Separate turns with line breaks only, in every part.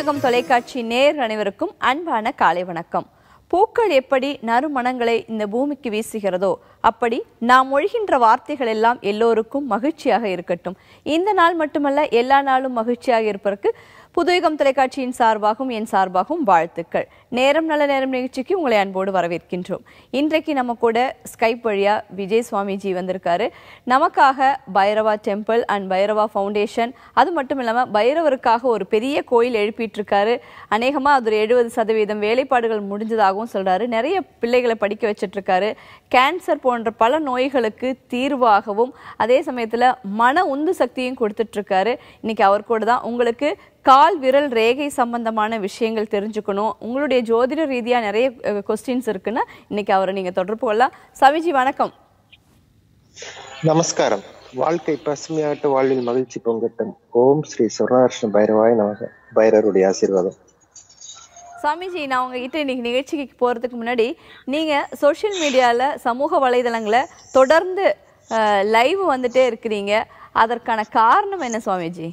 புதுயுகம் தொலைக்காட்சி நேர் அனைவருக்கும் அன்பான காலை வணக்கம் பூக்கள் எப்படி நறுமணங்களை இந்த பூமிக்கு வீசுகிறதோ அப்படி நாம் மொழிகின்ற வார்த்தைகள் எல்லாம் எல்லோருக்கும் மகிழ்ச்சியாக இருக்கட்டும் இந்த நாள் மட்டுமல்ல எல்லா நாளும் மகிழ்ச்சியாக இருப்பதற்கு புதுயுகம் தொலைக்காட்சியின் சார்பாகவும் என் சார்பாகவும் வாழ்த்துக்கள் நேரம் நல்ல நேரம் நிகழ்ச்சிக்கு உங்களை அன்போடு வரவேற்கின்றோம் இன்றைக்கு நம்ம கூட ஸ்கைப் வழியா விஜய் சுவாமிஜி வந்திருக்காரு நமக்காக Bhairava temple and Bhairava foundation அது மட்டும் இல்லாமல் பைரவருக்காக ஒரு பெரிய கோயில் எழுப்பிட்டு இருக்காரு அநேகமாக அது ஒரு எழுபது சதவீதம் வேலைப்பாடுகள் முடிஞ்சதாகவும் சொல்றாரு நிறைய பிள்ளைகளை படிக்க வச்சிட்டு இருக்காரு கேன்சர் போன்ற பல நோய்களுக்கு தீர்வாகவும் அதே சமயத்தில் மன உந்து சக்தியும் கொடுத்துட்டு இருக்காரு இன்னைக்கு அவர் கூட தான் உங்களுக்கு கால் விரல் ரேகை சம்பந்தமான விஷயங்கள் தெரிஞ்சுக்கணும் உங்களுடைய ஜோதிட ரீதியா நிறைய கொஸ்டின்ஸ் இருக்குன்னா இன்னைக்கு அவரை நீங்க தொடர்பு கொள்ளலாம் சவிஜி வணக்கம்
நமஸ்காரம் வாழ்க்கை பசுமையாட்டு வாழ்வில் மகிழ்ச்சி பொங்கட்டும் ஓம் ஸ்ரீ சொர்ணார்ஷ்ண பைரவாய் நமக பைரவருடைய ஆசீர்வாதம்
சாமிஜி நான் உங்ககிட்ட இன்னைக்கு நிகழ்ச்சிக்கு போறதுக்கு முன்னாடி நீங்க சோஷியல் மீடியால சமூக வலைதளங்களை தொடர்ந்து லைவ் வந்துட்டே இருக்கிறீங்க அதற்கான காரணம் என்ன சுவாமிஜி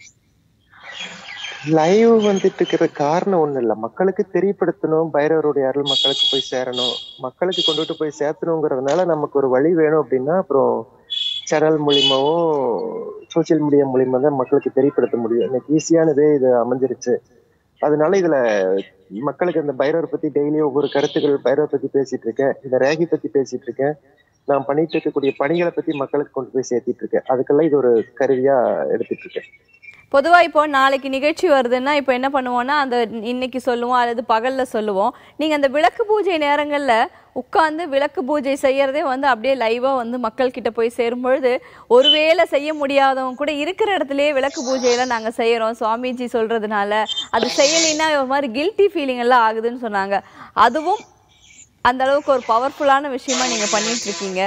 லைவ் வந்துட்டு இருக்கிற காரணம் ஒண்ணு இல்ல மக்களுக்கு தெரியப்படுத்தணும் பைரவருடைய அருள் மக்களுக்கு போய் சேரணும் மக்களுக்கு கொண்டுட்டு போய் சேர்த்தணுங்கிறதுனால நமக்கு ஒரு வழி வேணும் அப்படின்னா அப்புறம் சேனல் மூலியமாவோ சோசியல் மீடியா மூலியமா தான் மக்களுக்கு தெரியப்படுத்த முடியும் எனக்கு ஈஸியானதே இது அமைஞ்சிருச்சு அதனால இதுல மக்களுக்கு இந்த பைரவர் பத்தி டெய்லி ஒவ்வொரு கருத்துக்கள் பைரவர் பத்தி பேசிட்டு இருக்கேன் இந்த ரேகி பத்தி பேசிட்டு இருக்கேன் நான் பண்ணிட்டு இருக்கக்கூடிய பணிகளை பத்தி மக்களுக்கு கொண்டு போய் சேர்த்திட்டு இருக்கேன் அதுக்கெல்லாம் இது ஒரு கருவியா எடுத்துட்டு இருக்கேன்
பொதுவா இப்போ நாளைக்கு நிகழ்ச்சி வருதுன்னா இப்போ என்ன பண்ணுவோம்னா அந்த இன்னைக்கு சொல்லுவோம் அல்லது பகல்ல சொல்லுவோம் நீங்க அந்த விளக்கு பூஜை நேரங்கள்ல உட்கார்ந்து விளக்கு பூஜை செய்யறதே வந்து அப்படியே லைவா வந்து மக்கள் கிட்ட போய் சேரும் பொழுது ஒருவேளை செய்ய முடியாதவங்க கூட இருக்கிற இடத்துலயே விளக்கு பூஜையெல்லாம் நாங்க செய்யறோம் சுவாமிஜி சொல்றதுனால அது செய்யலைன்னா ஒரு மாதிரி கில்ட்டி ஃபீலிங் எல்லாம் ஆகுதுன்னு சொன்னாங்க அதுவும் அந்த அளவுக்கு ஒரு பவர்ஃபுல்லான விஷயமா நீங்க பண்ணிட்டு இருக்கீங்க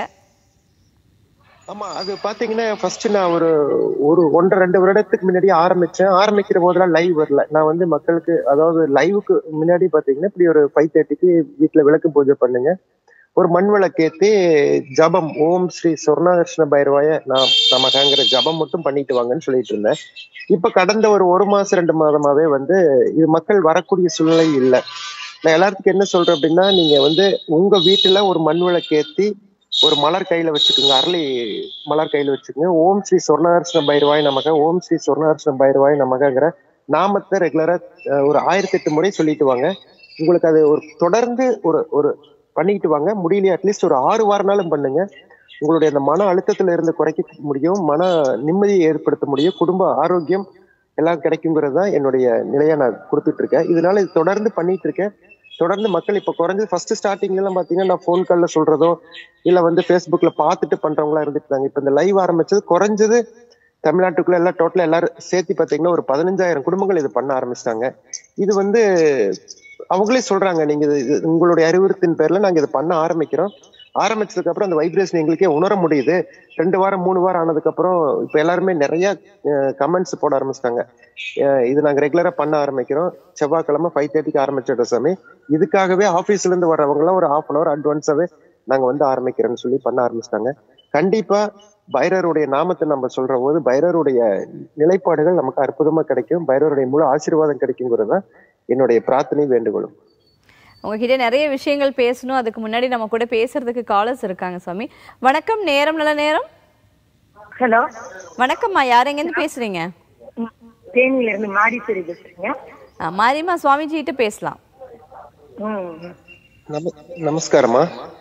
ஆமா அது பாத்தீங்கன்னா ஃபர்ஸ்ட் நான் ஒரு ஒரு ஒன்றரை ரெண்டு வருடத்துக்கு முன்னாடி ஆரம்பிச்சேன் ஆரம்பிக்கிற போதெல்லாம் லைவ் வரல நான் வந்து மக்களுக்கு அதாவது லைவுக்கு முன்னாடி பாத்தீங்கன்னா இப்படி ஒரு ஃபைவ் தேர்ட்டிக்கு வீட்டுல விளக்கு பூஜை பண்ணுங்க ஒரு மண் விளக்கேத்தி ஜபம் ஓம் ஸ்ரீ சொர்ணாகிருஷ்ண பைரவாய நான் நமக்காங்கிற ஜபம் மட்டும் பண்ணிட்டு வாங்கன்னு சொல்லிட்டு இருந்தேன் இப்ப கடந்த ஒரு ஒரு மாசம் ரெண்டு மாதமாவே வந்து இது மக்கள் வரக்கூடிய சூழ்நிலை இல்லை நான் எல்லாத்துக்கும் என்ன சொல்றேன் அப்படின்னா நீங்க வந்து உங்க வீட்டுல ஒரு மண் விளக்கேத்தி ஒரு மலர் கையில வச்சுக்கோங்க அரளி மலர் கையில வச்சுக்கோங்க ஓம் ஸ்ரீ சொர்ணார்ஷ்ண பைரவாய் நமக ஓம் ஸ்ரீ சொர்ணார்ஷ்ண பைரவாய் நமகங்கிற நாமத்தை ரெகுலரா ஒரு ஆயிரத்தி எட்டு முறை சொல்லிட்டு வாங்க உங்களுக்கு அது ஒரு தொடர்ந்து ஒரு ஒரு பண்ணிக்கிட்டு வாங்க முடியலையே அட்லீஸ்ட் ஒரு ஆறு வாரனாலும் பண்ணுங்க உங்களுடைய அந்த மன அழுத்தத்துல இருந்து குறைக்க முடியும் மன நிம்மதியை ஏற்படுத்த முடியும் குடும்ப ஆரோக்கியம் எல்லாம் கிடைக்குங்கிறது தான் என்னுடைய நிலையா நான் கொடுத்துட்டு இருக்கேன் இதனால இது தொடர்ந்து பண்ணிட்டு இருக்கேன் தொடர்ந்து மக்கள் இப்ப குறைஞ்சு ஃபர்ஸ்ட் ஸ்டார்டிங்ல எல்லாம் பாத்தீங்கன்னா நான் போன் கால்ல சொல்றதோ இல்ல வந்து பேஸ்புக்ல பாத்துட்டு பண்றவங்களா இருந்துட்டு இருந்தாங்க இப்ப இந்த லைவ் ஆரம்பிச்சது குறைஞ்சது தமிழ்நாட்டுக்குள்ள எல்லாம் டோட்டலா எல்லாரும் சேர்த்து பாத்தீங்கன்னா ஒரு பதினஞ்சாயிரம் குடும்பங்கள் இது பண்ண ஆரம்பிச்சிட்டாங்க இது வந்து அவங்களே சொல்றாங்க நீங்க இது உங்களுடைய அறிவுறுத்தின் பேர்ல நாங்க இதை பண்ண ஆரம்பிக்கிறோம் ஆரம்பிச்சதுக்கு அப்புறம் அந்த வைப்ரேஷன் எங்களுக்கே உணர முடியுது ரெண்டு வாரம் மூணு வாரம் ஆனதுக்கு அப்புறம் இப்ப எல்லாருமே நிறைய கமெண்ட்ஸ் போட ஆரம்பிச்சிட்டாங்க இது நாங்க ரெகுலரா பண்ண ஆரம்பிக்கிறோம் செவ்வாய்க்கிழமை ஃபைவ் தேர்ட்டிக்கு ஆரம்பிச்சிட்ட சாமி இதுக்காகவே ஆபீஸ்ல இருந்து வர்றவங்க எல்லாம் ஒரு ஹாஃப் அன் அவர் அட்வான்ஸாவே நாங்க வந்து ஆரம்பிக்கிறோம்னு சொல்லி பண்ண ஆரம்பிச்சிட்டாங்க கண்டிப்பா பைரருடைய நாமத்தை நம்ம சொல்ற போது பைரருடைய நிலைப்பாடுகள் நமக்கு அற்புதமா கிடைக்கும் பைரருடைய முழு ஆசீர்வாதம் கிடைக்குங்கிறது தான் என்னுடைய பிரார்த்தனை வேண்டுகோளும்
உங்ககிட்ட நிறைய விஷயங்கள் பேசணும் அதுக்கு முன்னாடி நம்ம கூட பேசுறதுக்கு காலர்ஸ் இருக்காங்க சுவாமி வணக்கம் நேரம் நல்ல நேரம்
ஹலோ
வணக்கம்மா யார் எங்கேருந்து பேசுறீங்க
தேனியில இருந்து மாடிச்சேரி பேசுறீங்க
ஆ, மாரியம்மா சுவாமிஜி கிட்ட பேசலாம்
ம்.
நம நமஸ்காரமா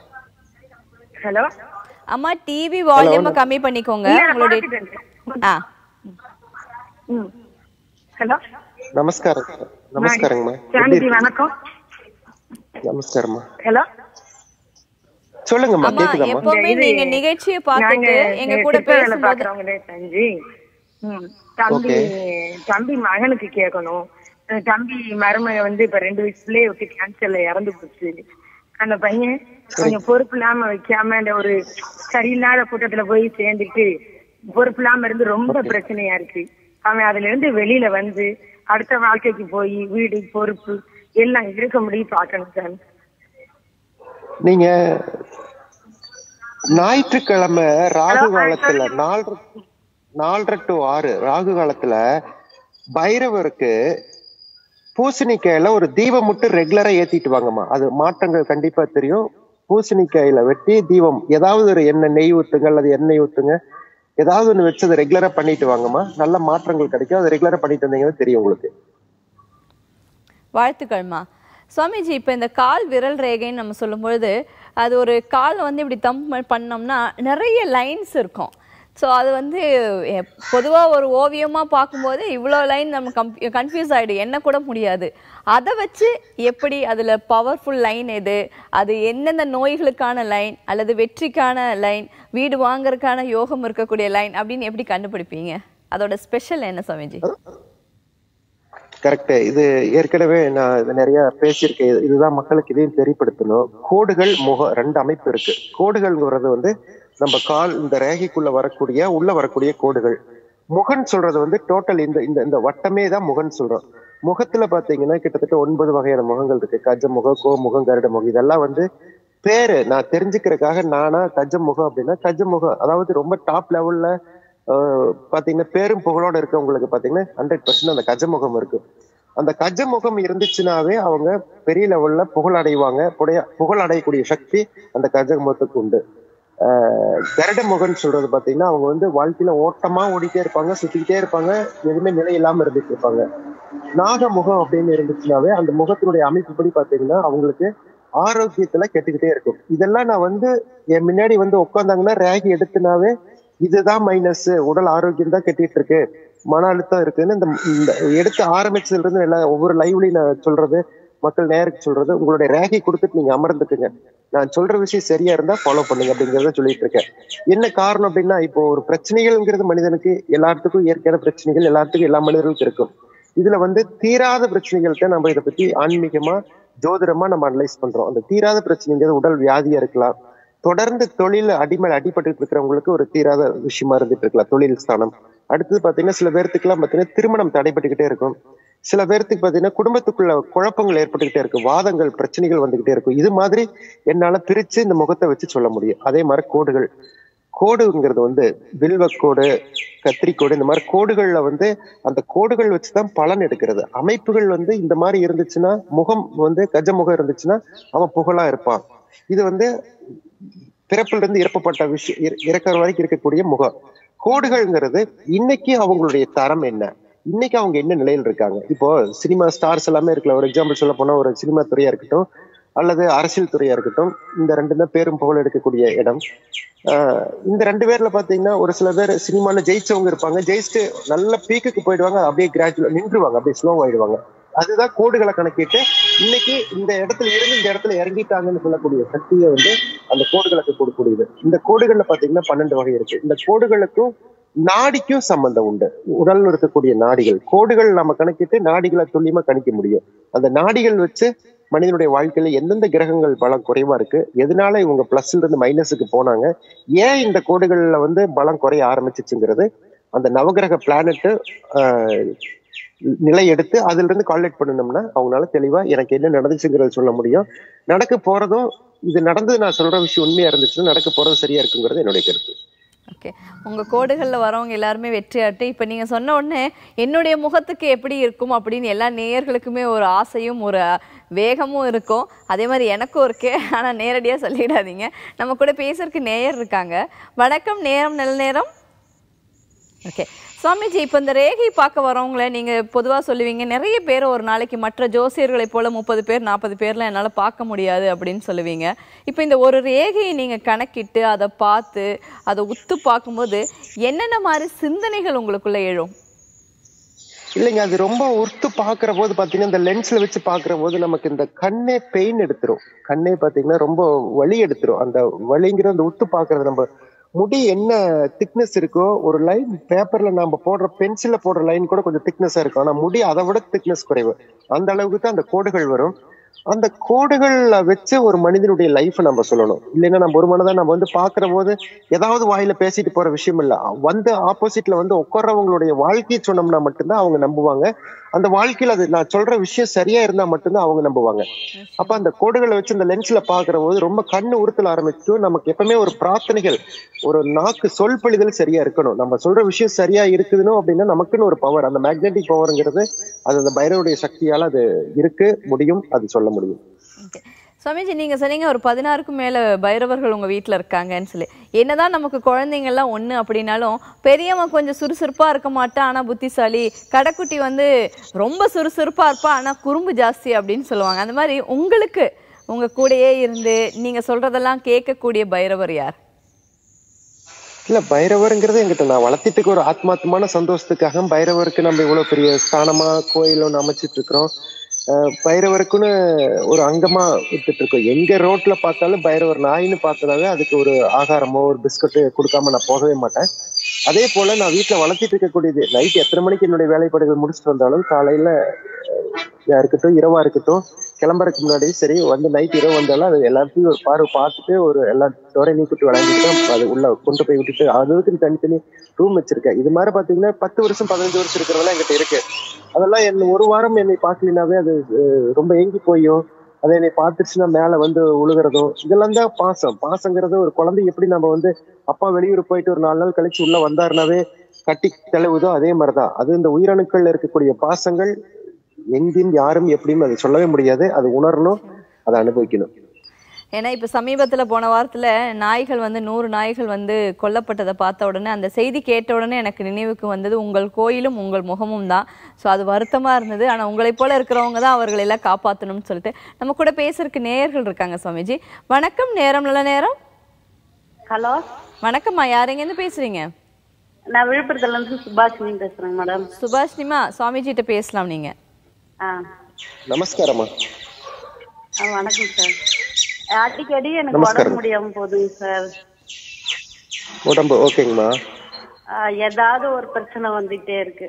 ஹலோ
அம்மா டிவி வால்யூமை கம்மி பண்ணிக்கோங்க
இல்ல, நான்
உங்களுடைய
பார்த்துட்டேன்.
ஆ
ம். ஹலோ
நமஸ்காரம் நமஸ்காரங்கம்மா எப்படி
சாந்தி
இருக்கீங்க?
வணக்கம்
நமஸ்காரம்மா
ஹலோ
சொல்லுங்கம்மா
அம்மா
கேக்குதாம்மா
எப்பவுமே
இது-
நீங்க நிகழ்ச்சியை
நாங்க
பார்த்துட்டு எங்க கூட
சிற்ப வேலை
பேசும்போது
பாக்குறவங்களே தஞ்சி ம். தம்பி தம்பி மகனுக்கு கேட்கணும் அஹ் தம்பி மருமக வந்து இப்ப ரெண்டு வயசுலயே விட்டு கேன்சர்ல இறந்து போச்சு அந்த பையன் கொஞ்சம் பொறுப்பு இல்லாம வைக்காம இந்த ஒரு சரியில்லாத கூட்டத்துல போய் சேர்ந்துட்டு பொறுப்பு இல்லாம இருந்து ரொம்ப பிரச்சனையா இருக்கு அவன் அதுல இருந்து வெளியில வந்து அடுத்த வாழ்க்கைக்கு போய் வீடு பொறுப்பு எல்லாம் இருக்க முடியும் பார்க்கணும் சார்
நீங்க ஞாயிற்றுக்கிழமை ராகு காலத்துல நாலரை நாலரை டு ஆறு ராகு காலத்துல பைரவருக்கு பூசணிக்காயில ஒரு தீபம் மட்டும் ரெகுலரா ஏத்திட்டு வாங்கம்மா அது மாற்றங்கள் கண்டிப்பா தெரியும் பூசணிக்காயில வெட்டி தீபம் ஏதாவது ஒரு எண்ணெய் நெய் ஊத்துங்க அல்லது எண்ணெய் ஊத்துங்க ஏதாவது ஒண்ணு வச்சு அதை ரெகுலரா பண்ணிட்டு வாங்கம்மா நல்ல மாற்றங்கள் கிடைக்கும் அதை ரெகுலரா பண்ணிட்டு வந்தீங்கன்னா தெரியும் உங்களுக்கு
வாழ்த்துக்கள்மா சுவாமிஜி இப்போ இந்த கால் விரல் ரேகைன்னு நம்ம சொல்லும்பொழுது அது ஒரு கால் வந்து இப்படி தம் பண்ணோம்னா நிறைய லைன்ஸ் இருக்கும் ஸோ அது வந்து பொதுவாக ஒரு ஓவியமாக பார்க்கும்போது இவ்வளோ லைன் நம்ம கம் கன்ஃபியூஸ் ஆகிடும் என்ன கூட முடியாது அதை வச்சு எப்படி அதில் பவர்ஃபுல் லைன் எது அது எந்தெந்த நோய்களுக்கான லைன் அல்லது வெற்றிக்கான லைன் வீடு வாங்குறதுக்கான யோகம் இருக்கக்கூடிய லைன் அப்படின்னு எப்படி கண்டுபிடிப்பீங்க அதோட ஸ்பெஷல் என்ன சுவாமிஜி
கரெக்ட் இது ஏற்கனவே நான் இது நிறைய பேசியிருக்கேன் இது- இதுதான் மக்களுக்கு இதையும் தெரியப்படுத்தணும் கோடுகள் முகம் ரெண்டு அமைப்பு இருக்கு கோடுகள்ங்கிறது வந்து நம்ம கால் இந்த ரேகைக்குள்ள வரக்கூடிய உள்ள வரக்கூடிய கோடுகள் முகன் சொல்றது வந்து டோட்டல் இந்த இந்த இந்த வட்டமே தான் முகன் சொல்றோம் முகத்துல பாத்தீங்கன்னா கிட்டத்தட்ட ஒன்பது வகையான முகங்கள் இருக்கு கஜ முகம் கோ முகம் கருட முகம் இதெல்லாம் வந்து பேரு நான் தெரிஞ்சுக்கிறதுக்காக நானா கஜ முகம் அப்படின்னா கஜ முகம் அதாவது ரொம்ப டாப் லெவல்ல ஆஹ் பாத்தீங்கன்னா பேரும் புகழோட இருக்கவங்களுக்கு பாத்தீங்கன்னா ஹண்ட்ரட் பர்சன்ட் அந்த கஜமுகம் இருக்கு அந்த கஜமுகம் இருந்துச்சுனாவே அவங்க பெரிய லெவல்ல புகழ் அடைவாங்க புடைய- புகழ் அடையக்கூடிய சக்தி அந்த கஜமுகத்துக்கு உண்டு ஆஹ் கருட முகன் சொல்றது பாத்தீங்கன்னா அவங்க வந்து வாழ்க்கையில ஓட்டமா ஓடிட்டே இருப்பாங்க சுத்திக்கிட்டே இருப்பாங்க எதுவுமே நிலை இல்லாம இருந்துட்டு இருப்பாங்க நாகமுகம் அப்படின்னு இருந்துச்சுனாவே அந்த முகத்தினுடைய அமைப்புப்படி பாத்தீங்கன்னா அவங்களுக்கு ஆரோக்கியத்துல கெட்டுக்கிட்டே இருக்கும் இதெல்லாம் நான் வந்து என் முன்னாடி வந்து உட்காந்தாங்கன்னா ரேகி எடுத்துனாவே இதுதான் மைனஸ் உடல் ஆரோக்கியம் தான் கெட்டிட்டு இருக்கு மன அழுத்தம் இருக்குன்னு இந்த இந்த எடுத்து ஆரம்பிச்சதுல இருந்து எல்லா ஒவ்வொரு லைவ்லயும் நான் சொல்றது மக்கள் நேருக்கு சொல்றது உங்களுடைய ரேகை கொடுத்துட்டு நீங்க அமர்ந்துக்குங்க நான் சொல்ற விஷயம் சரியா இருந்தா ஃபாலோ பண்ணுங்க அப்படிங்கறத சொல்லிட்டு இருக்கேன் என்ன காரணம் அப்படின்னா இப்போ ஒரு பிரச்சனைகள்ங்கிறது மனிதனுக்கு எல்லாத்துக்கும் இயற்கையான பிரச்சனைகள் எல்லாத்துக்கும் எல்லா மனிதர்களுக்கும் இருக்கும் இதுல வந்து தீராத பிரச்சனைகள்கிட்ட நம்ம இதை பத்தி ஆன்மீகமா ஜோதிடமா நம்ம அனலைஸ் பண்றோம் அந்த தீராத பிரச்சனைங்கிறது உடல் வியாதியா இருக்கலாம் தொடர்ந்து தொழில் அடிமேல் அடிபட்டு இருக்கிறவங்களுக்கு ஒரு தீராத விஷயமா இருந்துட்டு இருக்கலாம் தொழில் ஸ்தானம் அடுத்தது பாத்தீங்கன்னா சில பேர்த்துக்கு எல்லாம் பாத்தீங்கன்னா திருமணம் தடைபட்டுக்கிட்டே இருக்கும் சில பேர்த்துக்கு பாத்தீங்கன்னா குடும்பத்துக்குள்ள குழப்பங்கள் ஏற்பட்டுக்கிட்டே இருக்கும் வாதங்கள் பிரச்சனைகள் வந்துகிட்டே இருக்கும் இது மாதிரி என்னால பிரிச்சு இந்த முகத்தை வச்சு சொல்ல முடியும் அதே மாதிரி கோடுகள் கோடுங்கிறது வந்து வில்வக்கோடு கத்திரிக்கோடு இந்த மாதிரி கோடுகள்ல வந்து அந்த கோடுகள் வச்சுதான் பலன் எடுக்கிறது அமைப்புகள் வந்து இந்த மாதிரி இருந்துச்சுன்னா முகம் வந்து கஜ முகம் இருந்துச்சுன்னா அவன் புகழா இருப்பான் இது வந்து பிறப்புல இருந்து இறப்பப்பட்ட விஷயம் இற- இறக்குற வரைக்கும் இருக்கக்கூடிய முகம் கோடுகள்ங்கிறது இன்னைக்கு அவங்களுடைய தரம் என்ன இன்னைக்கு அவங்க என்ன நிலையில் இருக்காங்க இப்போ சினிமா ஸ்டார்ஸ் எல்லாமே இருக்குல்ல ஒரு எக்ஸாம்பிள் சொல்ல போனா ஒரு சினிமா துறையா இருக்கட்டும் அல்லது அரசியல் துறையா இருக்கட்டும் இந்த ரெண்டு தான் பேரும் புகழ் எடுக்கக்கூடிய இடம் ஆஹ் இந்த ரெண்டு பேர்ல பாத்தீங்கன்னா ஒரு சில பேர் சினிமால ஜெயிச்சவங்க இருப்பாங்க ஜெயிச்சுட்டு நல்ல பீக்குக்கு போயிடுவாங்க அப்படியே கிராஜுவல் நின்றுவாங்க அப்படியே ஸ்லோ ஆயிடுவாங்க அதுதான் கோடுகளை கணக்கிட்டு இன்னைக்கு இந்த இடத்துல இருந்து இந்த இடத்துல இறங்கிட்டாங்கன்னு சொல்லக்கூடிய சக்தியை வந்து அந்த கோடுகளுக்கு கொடுக்கக்கூடியது இந்த கோடுகள்ல பாத்தீங்கன்னா பன்னெண்டு வகை இருக்கு இந்த கோடுகளுக்கும் நாடிக்கும் சம்பந்தம் உண்டு உடல்ல இருக்கக்கூடிய நாடிகள் கோடுகள் நம்ம கணக்கிட்டு நாடிகளை துல்லியமா கணிக்க முடியும் அந்த நாடிகள் வச்சு மனிதனுடைய வாழ்க்கையில எந்தெந்த கிரகங்கள் பலம் குறைவா இருக்கு எதனால இவங்க பிளஸ்ல இருந்து மைனஸுக்கு போனாங்க ஏன் இந்த கோடுகள்ல வந்து பலம் குறைய ஆரம்பிச்சிச்சுங்கிறது அந்த நவகிரக பிளானட் நிலை எடுத்து அதுல இருந்து கால்குலேட் பண்ணணும்னா அவங்களால தெளிவா எனக்கு என்ன நடந்துச்சுங்கிறத சொல்ல முடியும் நடக்க போறதும் இது நடந்தது நான் சொல்ற விஷயம் உண்மையா இருந்துச்சுன்னா நடக்க போறது சரியா இருக்குங்கிறது என்னுடைய கருத்து
ஓகே உங்க கோடுகள்ல வரவங்க எல்லாருமே வெற்றியாட்டு இப்ப நீங்க சொன்ன உடனே என்னுடைய முகத்துக்கு எப்படி இருக்கும் அப்படின்னு எல்லா நேயர்களுக்குமே ஒரு ஆசையும் ஒரு வேகமும் இருக்கும் அதே மாதிரி எனக்கும் இருக்கு ஆனா நேரடியா சொல்லிடாதீங்க நம்ம கூட பேசுறதுக்கு நேயர் இருக்காங்க வணக்கம் நேரம் நல்ல நேரம் ஓகே சுவாமிஜி இப்போ இந்த ரேகை பார்க்க வரவங்கள நீங்க பொதுவா சொல்லுவீங்க நிறைய பேர் ஒரு நாளைக்கு மற்ற ஜோசியர்களைப் போல முப்பது பேர் நாற்பது பேர்ல என்னால பார்க்க முடியாது அப்படின்னு சொல்லுவீங்க இப்போ இந்த ஒரு ரேகையை நீங்க கணக்கிட்டு அதை பார்த்து அதை உத்து பார்க்கும்போது என்னென்ன மாதிரி சிந்தனைகள் உங்களுக்குள்ள எழும்
இல்லைங்க அது ரொம்ப உர்த்து பாக்குற போது பாத்தீங்கன்னா இந்த லென்ஸ்ல வச்சு பாக்குற போது நமக்கு இந்த கண்ணே பெயின் எடுத்துரும் கண்ணே பாத்தீங்கன்னா ரொம்ப வலி எடுத்துரும் அந்த வலிங்கிற அந்த உத்து பாக்குறது நம்ம முடி என்ன திக்னஸ் இருக்கோ ஒரு லைன் பேப்பர்ல நம்ம போடுற பென்சில்ல போடுற லைன் கூட கொஞ்சம் திக்னஸா இருக்கும் ஆனா முடி அதை விட திக்னஸ் குறைவு அந்த அளவுக்கு தான் அந்த கோடுகள் வரும் அந்த கோடுகள்ல வச்சு ஒரு மனிதனுடைய லைஃப் நம்ம சொல்லணும் இல்லைன்னா நம்ம ஒரு மனதை நம்ம வந்து பாக்குற போது ஏதாவது வாயில பேசிட்டு போற விஷயம் இல்ல வந்து ஆப்போசிட்ல வந்து உட்கார்றவங்களுடைய வாழ்க்கையை சொன்னோம்னா மட்டும்தான் அவங்க நம்புவாங்க அந்த வாழ்க்கையில அது நான் சொல்ற விஷயம் சரியா இருந்தா மட்டும்தான் அவங்க நம்புவாங்க அப்ப அந்த கோடுகளை வச்சு அந்த லென்ஸ்ல பாக்குற போது ரொம்ப கண்ணு உறுத்தல் ஆரம்பிச்சும் நமக்கு எப்பவுமே ஒரு பிரார்த்தனைகள் ஒரு நாக்கு சொல் பழிதல் சரியா இருக்கணும் நம்ம சொல்ற விஷயம் சரியா இருக்குதுன்னு அப்படின்னா நமக்குன்னு ஒரு பவர் அந்த மேக்னெட்டிக் பவர்ங்கிறது அது அந்த பைரவருடைய சக்தியால அது இருக்கு முடியும் அது சொல்ல முடியும்
Okay. சுவாமிஜி நீங்க சொன்னீங்க ஒரு பதினாறுக்கும் மேல பைரவர்கள் உங்க வீட்ல இருக்காங்கன்னு சொல்லி என்னதான் நமக்கு குழந்தைங்க எல்லாம் ஒண்ணு அப்படின்னாலும் பெரியவன் கொஞ்சம் சுறுசுறுப்பா இருக்க மாட்டான் ஆனா புத்திசாலி கடைக்குட்டி வந்து ரொம்ப சுறுசுறுப்பா இருப்பா ஆனா குறும்பு ஜாஸ்தி அப்படின்னு சொல்லுவாங்க அந்த மாதிரி உங்களுக்கு உங்க கூடயே இருந்து நீங்க சொல்றதெல்லாம் கேட்கக்கூடிய பைரவர் யார்
இல்ல பைரவருங்கிறது எங்கிட்ட நான் வளர்த்திட்டு ஒரு ஆத்மாத்மான சந்தோஷத்துக்காக பைரவருக்கு நம்ம இவ்வளவு பெரிய ஸ்தானமா கோயில் ஒண்ணு அமைச்சிட்டு இருக்கிறோம் அஹ் பைரவருக்குன்னு ஒரு அங்கமா விட்டுட்டு இருக்கோம் எங்க ரோட்ல பார்த்தாலும் பைரவர் நாயின்னு பார்த்தனாவே அதுக்கு ஒரு ஆகாரமோ ஒரு பிஸ்கட்டு கொடுக்காம நான் போகவே மாட்டேன் அதே போல நான் வீட்டுல வளர்த்திட்டு இருக்கக்கூடியது நைட் எத்தனை மணிக்கு என்னுடைய வேலைப்பாடுகள் முடிச்சுட்டு வந்தாலும் காலையில அஹ் இருக்கட்டும் இரவா இருக்கட்டும் கிளம்புறதுக்கு முன்னாடி சரி வந்து நைட் இரவு வந்தாலும் அது எல்லாத்தையும் ஒரு பார்வை பார்த்துட்டு ஒரு எல்லா டோரையும் நீக்கிட்டு விளையாண்டுட்டு அது உள்ள கொண்டு போய் விட்டுட்டு அதுக்கு தனித்தனி ரூம் வச்சிருக்கேன் இது மாதிரி பாத்தீங்கன்னா பத்து வருஷம் பதினஞ்சு வருஷம் இருக்கிறதெல்லாம் என்கிட்ட இருக்கு அதெல்லாம் என்ன ஒரு வாரம் என்னை பார்க்கலினாவே அது அஹ், ரொம்ப ஏங்கி போயும் அதை என்னை பார்த்துச்சுன்னா மேல வந்து உழுகிறதோ இதெல்லாம் தான் பாசம் பாசங்கிறது ஒரு குழந்தை எப்படி நம்ம வந்து அப்பா வெளியூர் போயிட்டு ஒரு நாலு நாள் கழிச்சு உள்ள வந்தாருனாவே கட்டி தழுவுதோ அதே மாதிரிதான் அது இந்த உயிரணுக்கள்ல இருக்கக்கூடிய பாசங்கள் எங்கேயும் யாரும் எப்படியும் அதை சொல்லவே முடியாது அது உணரணும் அதை அனுபவிக்கணும்
ஏன்னா இப்ப சமீபத்துல போன வாரத்துல நாய்கள் வந்து நூறு நாய்கள் வந்து கொல்லப்பட்டதை பார்த்த உடனே அந்த செய்தி கேட்ட உடனே எனக்கு நினைவுக்கு வந்தது உங்கள் கோயிலும் உங்கள் முகமும் தான் ஸோ அது வருத்தமா இருந்தது ஆனா உங்களைப் போல இருக்கிறவங்க தான் அவர்களை எல்லாம் காப்பாற்றணும்னு சொல்லிட்டு நம்ம கூட பேசுறதுக்கு நேயர்கள் இருக்காங்க சுவாமிஜி வணக்கம் நேரம் நல்ல நேரம்
ஹலோ
வணக்கம்மா யார் இருந்து பேசுறீங்க
நான் விழுப்புரத்துல இருந்து சுபாஷினி பேசுறேங்க மேடம்
சுபாஷ்னிமா சுவாமிஜிட்ட பேசலாம் நீங்க
ஆ
நமஸ்காரம்மா
ஆ, வணக்கம் சார் அடிக்கடி எனக்கு
நமஸ்காரம்.
உடம்பு முடியாம போகுதுங்க சார்
உடம்பு ஓகேங்கம்மா
ஆ, ஏதாவது ஒரு பிரச்சனை வந்துட்டே இருக்கு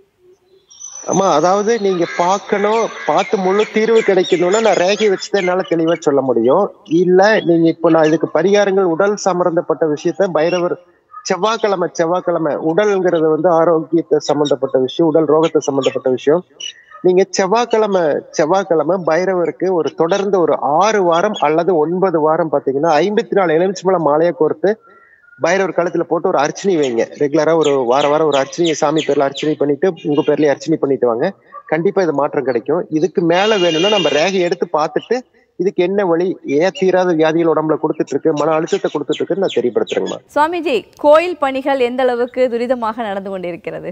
அம்மா அதாவது நீங்க பார்க்கணும் பார்த்து முழு தீர்வு கிடைக்கணும்னா நான் ரேகை வச்சுதான் என்னால தெளிவா சொல்ல முடியும் இல்ல நீங்க இப்போ நான் இதுக்கு பரிகாரங்கள் உடல் சம்பந்தப்பட்ட விஷயத்த பைரவர் செவ்வாய்க்கிழமை செவ்வாய்க்கிழமை உடல்ங்கிறது வந்து ஆரோக்கியத்தை சம்பந்தப்பட்ட விஷயம் உடல் ரோகத்தை சம்பந்தப்பட்ட விஷயம் நீங்க செவ்வாய்க்கிழமை செவ்வாய்க்கிழமை பைரவருக்கு ஒரு தொடர்ந்து ஒரு ஆறு வாரம் அல்லது ஒன்பது வாரம் பாத்தீங்கன்னா ஐம்பத்தி நாலு எலுமிச்சம்பழம் மாலையை கோர்த்து பைரவர் கழுத்துல போட்டு ஒரு அர்ச்சனை வைங்க ரெகுலரா ஒரு வார வாரம் ஒரு அர்ச்சனையை சாமி பேர்ல அர்ச்சனை பண்ணிட்டு உங்க பேர்லயே அர்ச்சனை பண்ணிட்டு வாங்க கண்டிப்பா இது மாற்றம் கிடைக்கும் இதுக்கு மேல வேணும்னா நம்ம ரேகை எடுத்து பார்த்துட்டு இதுக்கு என்ன வழி ஏன் தீராத வியாதிகள் உடம்புல கொடுத்துட்டு இருக்கு மன அழுத்தத்தை கொடுத்துட்டு இருக்குன்னு நான் தெரியப்படுத்துறேங்கம்மா
சுவாமிஜி கோயில் பணிகள் எந்த அளவுக்கு துரிதமாக நடந்து கொண்டிருக்கிறது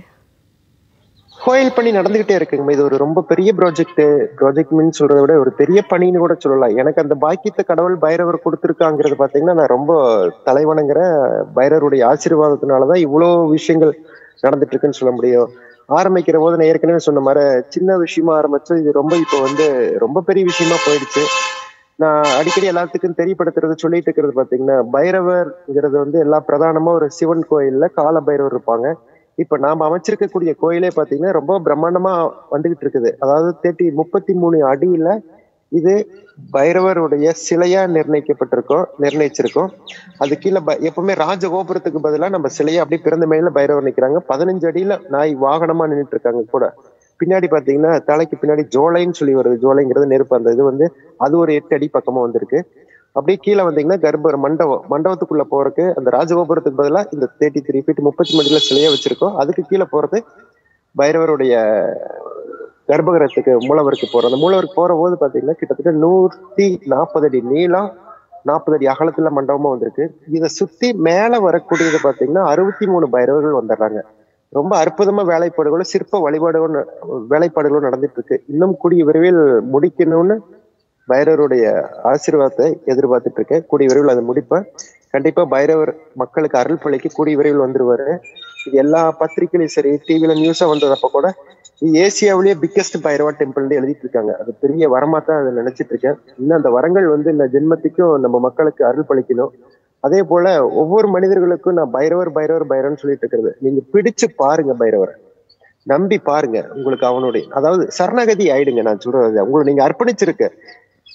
கோயில் பணி நடந்துகிட்டே இருக்குங்கம்மா இது ஒரு ரொம்ப பெரிய ப்ராஜெக்ட் ப்ராஜெக்ட் மீன் சொல்றதை விட ஒரு பெரிய பணின்னு கூட சொல்லலாம் எனக்கு அந்த பாக்கியத்தை கடவுள் பைரவர் கொடுத்துருக்காங்கிறது பாத்தீங்கன்னா நான் ரொம்ப தலைவணங்குற பைரவருடைய ஆசீர்வாதத்தினாலதான் இவ்வளோ விஷயங்கள் நடந்துட்டு இருக்குன்னு சொல்ல முடியும் ஆரம்பிக்கிற போது நான் ஏற்கனவே சொன்ன மாதிரி சின்ன விஷயமா ஆரம்பிச்சு இது ரொம்ப இப்போ வந்து ரொம்ப பெரிய விஷயமா போயிடுச்சு நான் அடிக்கடி எல்லாத்துக்கும் தெரியப்படுத்துறது சொல்லிட்டு இருக்கிறது பாத்தீங்கன்னா பைரவர்ங்கிறது வந்து எல்லா பிரதானமா ஒரு சிவன் கோயில்ல கால பைரவர் இருப்பாங்க இப்ப நாம அமைச்சிருக்கக்கூடிய கோயிலே பாத்தீங்கன்னா ரொம்ப பிரம்மாண்டமா வந்துகிட்டு இருக்குது அதாவது தேர்ட்டி முப்பத்தி மூணு அடியில இது பைரவருடைய சிலையா நிர்ணயிக்கப்பட்டிருக்கோம் நிர்ணயிச்சிருக்கோம் அது கீழே ப- எப்பவுமே ராஜகோபுரத்துக்கு பதிலா நம்ம சிலையா அப்படியே பிறந்த மேல பைரவர் நிக்கிறாங்க பதினஞ்சு அடியில நாய் வாகனமா நின்னுட்டு இருக்காங்க கூட பின்னாடி பாத்தீங்கன்னா தலைக்கு பின்னாடி ஜோலைன்னு சொல்லி வருது ஜோலைங்கிறது நெருப்பு அந்த இது வந்து அது ஒரு எட்டு அடி பக்கமா வந்திருக்கு அப்படியே கீழே வந்தீங்கன்னா கர்ப்ப மண்டபம் மண்டபத்துக்குள்ள போறதுக்கு அந்த ராஜகோபுரத்துக்கு பதிலா இந்த தேர்ட்டி த்ரீ ஃபீட் முப்பத்தி மணில சிலையா வச்சிருக்கோம் அதுக்கு கீழே போறது பைரவருடைய கர்ப்பகிரகத்துக்கு மூலவருக்கு போறோம் அந்த மூலவருக்கு போற போது பாத்தீங்கன்னா கிட்டத்தட்ட நூத்தி நாற்பது அடி நீளம் நாற்பது அடி அகலத்துல மண்டபமா வந்திருக்கு இதை சுத்தி மேல வரக்கூடியது பாத்தீங்கன்னா அறுபத்தி மூணு பைரவர்கள் வந்துடுறாங்க ரொம்ப அற்புதமா வேலைப்பாடுகளும் சிற்ப வழிபாடுகளும் ந- வேலைப்பாடுகளும் நடந்துட்டு இருக்கு இன்னும் கூடிய விரைவில் முடிக்கணும்னு பைரவருடைய ஆசீர்வாதத்தை எதிர்பார்த்துட்டு இருக்கேன் கூடிய விரைவில் அதை முடிப்பேன் கண்டிப்பா பைரவர் மக்களுக்கு அருள் பழிக்கு கூடிய விரைவில் வந்துருவாரு இது எல்லா பத்திரிகையிலும் சரி டிவில நியூஸா வந்ததப்ப கூட இது ஏசியாவிலேயே பிக்கஸ்ட் பைரவா டெம்பிள்னு எழுதிட்டு இருக்காங்க அது பெரிய வரமா தான் அதை நினைச்சிட்டு இருக்கேன் இன்னும் அந்த வரங்கள் வந்து இந்த ஜென்மத்துக்கும் நம்ம மக்களுக்கு அருள் பழிக்கணும் அதே போல ஒவ்வொரு மனிதர்களுக்கும் நான் பைரவர் பைரவர் பைரவர்னு சொல்லிட்டு இருக்கிறது நீங்க பிடிச்சு பாருங்க பைரவரை நம்பி பாருங்க உங்களுக்கு அவனுடைய அதாவது சரணகதி ஆயிடுங்க நான் சொல்றது உங்களை நீங்க அர்ப்பணிச்சிருக்க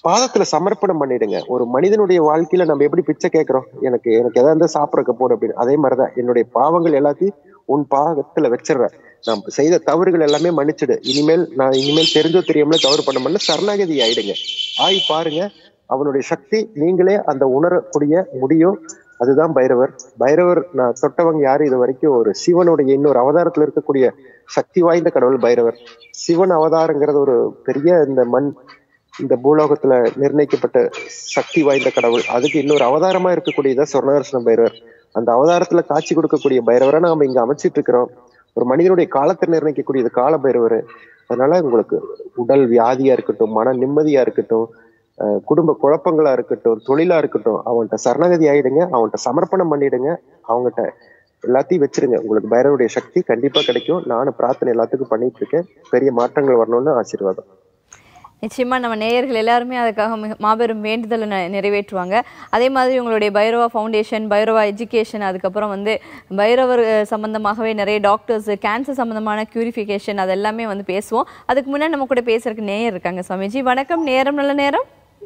பாதத்துல சமர்ப்பணம் பண்ணிடுங்க ஒரு மனிதனுடைய வாழ்க்கையில நம்ம எப்படி பிச்சை கேட்கிறோம் எனக்கு எனக்கு எதாவது இருந்தா சாப்பிடக்க போடு அப்படின்னு அதே மாதிரிதான் என்னுடைய பாவங்கள் எல்லாத்தையும் உன் பாகத்துல வச்சிடுறேன் நான் செய்த தவறுகள் எல்லாமே மன்னிச்சிடு இனிமேல் நான் இனிமேல் தெரிஞ்சோ தெரியாமல தவறு பண்ண மாட்டேன் சரணாகதி ஆயிடுங்க ஆய் பாருங்க அவனுடைய சக்தி நீங்களே அந்த உணரக்கூடிய முடியும் அதுதான் பைரவர் பைரவர் நான் தொட்டவங்க யாரு இது வரைக்கும் ஒரு சிவனுடைய இன்னொரு அவதாரத்துல இருக்கக்கூடிய சக்தி வாய்ந்த கடவுள் பைரவர் சிவன் அவதாரங்கிறது ஒரு பெரிய இந்த மண் இந்த பூலோகத்துல நிர்ணயிக்கப்பட்ட சக்தி வாய்ந்த கடவுள் அதுக்கு இன்னொரு அவதாரமா இருக்கக்கூடியதான் சொர்ணதர்சன பைரவர் அந்த அவதாரத்துல காட்சி கொடுக்கக்கூடிய பைரவரை நாம இங்க அமைச்சிட்டு இருக்கிறோம் ஒரு மனிதனுடைய காலத்தை நிர்ணயிக்கக்கூடியது கால பைரவர் அதனால உங்களுக்கு உடல் வியாதியா இருக்கட்டும் மன நிம்மதியா இருக்கட்டும் அஹ் குடும்ப குழப்பங்களா இருக்கட்டும் தொழிலா இருக்கட்டும் அவன்கிட்ட சரணகதி ஆயிடுங்க அவன்கிட்ட சமர்ப்பணம் பண்ணிடுங்க அவங்ககிட்ட எல்லாத்தையும் வச்சிருங்க உங்களுக்கு பைரவருடைய சக்தி கண்டிப்பா கிடைக்கும் நானும் பிரார்த்தனை எல்லாத்துக்கும் பண்ணிட்டு இருக்கேன் பெரிய மாற்றங்கள் வரணும்னு ஆசீர்வாதம்
நிச்சயமா நம்ம நேயர்கள் எல்லாருமே அதுக்காக மிக மாபெரும் வேண்டுதலை ந- நிறைவேற்றுவாங்க அதே மாதிரி உங்களுடைய பைரவா ஃபவுண்டேஷன் பைரவா எஜுகேஷன் அதுக்கப்புறம் வந்து பைரவர் அஹ், சம்பந்தமாகவே நிறைய டாக்டர்ஸ் கேன்சர் சம்பந்தமான கியூரிஃபிகேஷன் அது எல்லாமே வந்து பேசுவோம் அதுக்கு முன்னாடி நம்ம கூட பேசுறதுக்கு நேயர் இருக்காங்க சுவாமிஜி வணக்கம் நேரம் நல்ல நேரம்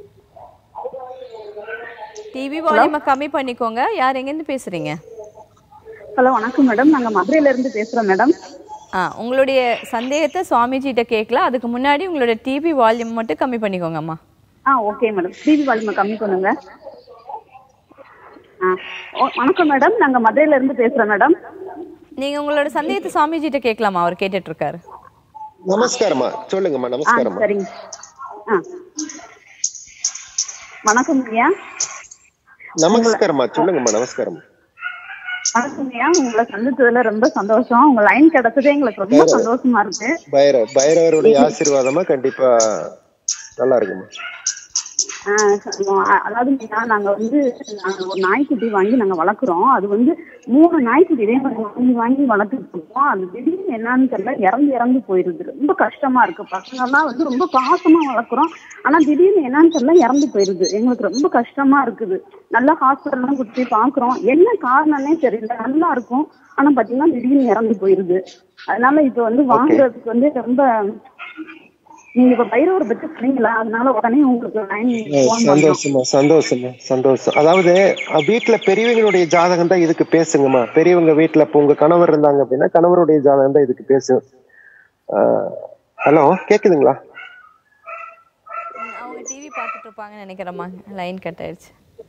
டிவி வால்யூமை கம்மி பண்ணிக்கோங்க யார் எங்கேருந்து பேசுறீங்க
ஹலோ வணக்கம் மேடம் நாங்க மதுரையில இருந்து பேசுறோம் மேடம்
ஆ உங்களுடைய சந்தேகத்தை சுவாமிஜிகிட்ட கேட்கலாம் அதுக்கு முன்னாடி உங்களுடைய டிவி வால்யூம் மட்டும் கம்மி பண்ணிக்கோங்கம்மா
ஆ ஓகே மேடம் டிவி வால்யூமை கம்மி பண்ணுங்க ஆ ஓ, வணக்கம் மேடம் நாங்க மதுரையில இருந்து பேசுறோம் மேடம்
நீங்க உங்களோட சந்தேகத்தை சுவாமிஜிட்ட கேட்கலாமா அவர் கேட்டுட்டு இருக்காரு
நமஸ்காரமா சொல்லுங்கம்மா
ஆ
நமஸ்காரமா
சரிங்க ஆ வணக்கம் ஐயா
நமஸ்காரமா சொல்லுங்கம்மா நமஸ்காரம்
வணக்கம் ஐயா உங்களை சந்திச்சதுல ரொம்ப சந்தோஷம் உங்க லைன் கிடைச்சதே எங்களுக்கு ரொம்ப சந்தோஷமா இருக்கு
பைர பைரவருடைய ஆசீர்வாதமா கண்டிப்பா நல்லா இருக்குமா
ஆ, அ- அதாவது ஐயா, நாங்க வந்து நாங்க ஒரு நாய்க்குட்டி வாங்கி நாங்க வளர்க்குறோம் அது வந்து மூணு நாய்க்குட்டி இதே மாதிரி வாங்கி வாங்கி வளர்த்துட்டு இருக்கோம் அது திடீர்னு என்னன்னு தெரியல இறந்து இறந்து போயிருது ரொம்ப கஷ்டமா இருக்கு பசங்க எல்லாம் வந்து ரொம்ப பாசமா வளர்க்குறோம் ஆனா திடீர்னு என்னன்னு தெரியல இறந்து போயிருது எங்களுக்கு ரொம்ப கஷ்டமா இருக்குது நல்லா ஹாஸ்பிட்டல்லாம் கூட்டி போய் பாக்குறோம் என்ன காரணம்னே தெரியல நல்லா இருக்கும் ஆனா பாத்தீங்கன்னா திடீர்னு இறந்து போயிருது அதனால இப்ப வந்து வாங்குறதுக்கு வந்து ரொம்ப நீங்க இப்ப பைரவரை பத்தி சொன்னீங்களா அதனால உடனே உங்களுக்கு லைன் போன் பண்ணோம்
சந்தோஷமா சந்தோஷமா சந்தோஷம் அதாவது அஹ், வீட்டுல பெரியவங்களுடைய ஜாதகம் தான் இதுக்கு பேசுங்கம்மா பெரியவங்க வீட்டுல இப்போ உங்க கணவர் இருந்தாங்க அப்படின்னா கணவருடைய ஜாதகம் தான் இதுக்கு பேசும் ஹலோ கேக்குதுங்களா
அவங்க டிவி பார்த்துட்டு இருப்பாங்கன்னு நினைக்கிறேம்மா லைன் கட் ஆயிடுச்சு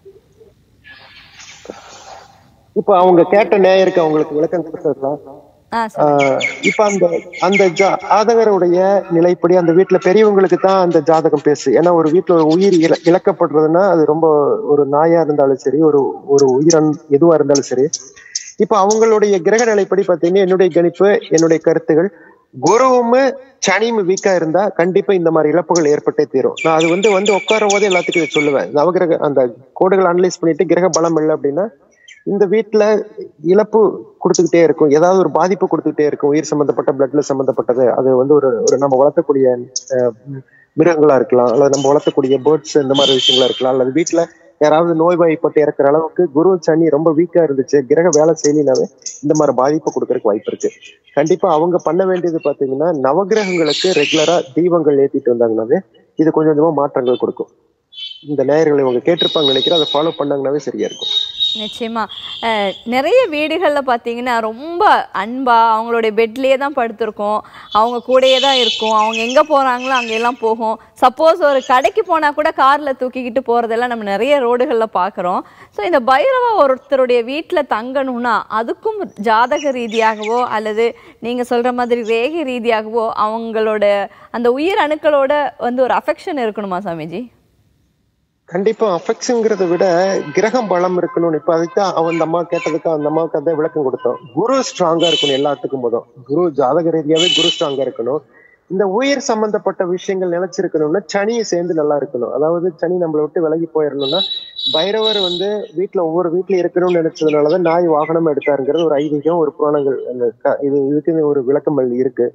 இப்ப அவங்க கேட்ட நேயருக்கு அவங்களுக்கு விளக்கம் கொடுத்துருக்கலாம்
ஆ சரி
ஆஹ் இப்ப அந்த அந்த ஜாதகருடைய நிலைப்படி அந்த வீட்டுல பெரியவங்களுக்கு தான் அந்த ஜாதகம் பேசு ஏன்னா ஒரு வீட்டுல ஒரு உயிர் இழ இழக்கப்படுறதுன்னா அது ரொம்ப ஒரு நாயா இருந்தாலும் சரி ஒரு ஒரு உயிரன் எதுவா இருந்தாலும் சரி இப்ப அவங்களுடைய கிரக நிலைப்படி பாத்தீங்கன்னா என்னுடைய கணிப்பு என்னுடைய கருத்துகள் குருவும் சனியும் வீக்கா இருந்தா கண்டிப்பா இந்த மாதிரி இழப்புகள் ஏற்பட்டே தீரும் நான் அது வந்து வந்து உட்காரும் போதே எல்லாத்துக்கும் இதை சொல்லுவேன் நவகிரக அந்த கோடுகள் அனலைஸ் பண்ணிட்டு கிரக பலம் இல்லை அப்படின்னா இந்த வீட்டுல இழப்பு கொடுத்துக்கிட்டே இருக்கும் ஏதாவது ஒரு பாதிப்பு கொடுத்துக்கிட்டே இருக்கும் உயிர் சம்பந்தப்பட்ட பிளட்ல சம்பந்தப்பட்டது அது வந்து ஒரு ஒரு நம்ம வளர்த்தக்கூடிய அஹ், மிருகங்களா இருக்கலாம் அல்லது நம்ம வளர்த்தக்கூடிய பேர்ட்ஸ் இந்த மாதிரி விஷயங்களா இருக்கலாம் அல்லது வீட்டுல யாராவது நோய்வாய்ப்பட்டு இறக்குற அளவுக்கு குரு சனி ரொம்ப வீக்கா இருந்துச்சு கிரக வேலை செய்யலினாவே இந்த மாதிரி பாதிப்பு கொடுக்கறதுக்கு வாய்ப்பு இருக்கு கண்டிப்பா அவங்க பண்ண வேண்டியது பாத்தீங்கன்னா நவகிரகங்களுக்கு ரெகுலரா தீபங்கள் ஏத்திட்டு வந்தாங்கன்னாவே இது கொஞ்சம் கொஞ்சமா மாற்றங்கள் கொடுக்கும் இந்த நேயர்களை இவங்க கேட்டிருப்பாங்க நினைக்கிறேன் அதை ஃபாலோ பண்ணாங்கன்னாவே சரியா இருக்கும்
நிச்சயமா அஹ், நிறைய வீடுகளில் பார்த்தீங்கன்னா ரொம்ப அன்பா அவங்களுடைய பெட்லேயே தான் படுத்திருக்கோம் அவங்க கூடயே தான் இருக்கும் அவங்க எங்கே போகிறாங்களோ அங்கெல்லாம் போகும் சப்போஸ் ஒரு கடைக்கு போனால் கூட காரில் தூக்கிக்கிட்டு போகிறதெல்லாம் நம்ம நிறைய ரோடுகளில் பார்க்குறோம் ஸோ இந்த பைரவா ஒருத்தருடைய வீட்டில் தங்கணும்னா அதுக்கும் ஜாதக ரீதியாகவோ அல்லது நீங்கள் சொல்கிற மாதிரி ரேகை ரீதியாகவோ அவங்களோட அந்த உயிர் அணுக்களோட வந்து ஒரு அஃபெக்ஷன் இருக்கணுமா சாமிஜி
கண்டிப்பா அஃபெக்ஷன்ங்கிறத விட கிரகம் பலம் இருக்கணும்னு இப்ப அதுதான் அவன் அந்த அம்மா கேட்டதுக்கு அந்த அம்மாவுக்கு அதான் விளக்கம் கொடுத்தோம் குரு ஸ்ட்ராங்கா இருக்கணும் எல்லாத்துக்கும் போதும் குரு ஜாதக ரீதியாவே குரு ஸ்ட்ராங்கா இருக்கணும் இந்த உயிர் சம்பந்தப்பட்ட விஷயங்கள் நிலைச்சிருக்கணும்னா சனியை சேர்ந்து நல்லா இருக்கணும் அதாவது சனி நம்மளை விட்டு விலகி போயிடணும்னா பைரவர் வந்து வீட்டுல ஒவ்வொரு வீட்டுல இருக்கணும்னு நினைச்சதுனாலதான் நாய் வாகனம் எடுத்தாருங்கிறது ஒரு ஐதீகம் ஒரு புராணங்கள் அந்த க- இது இதுக்கு ஒரு விளக்கம் இருக்கு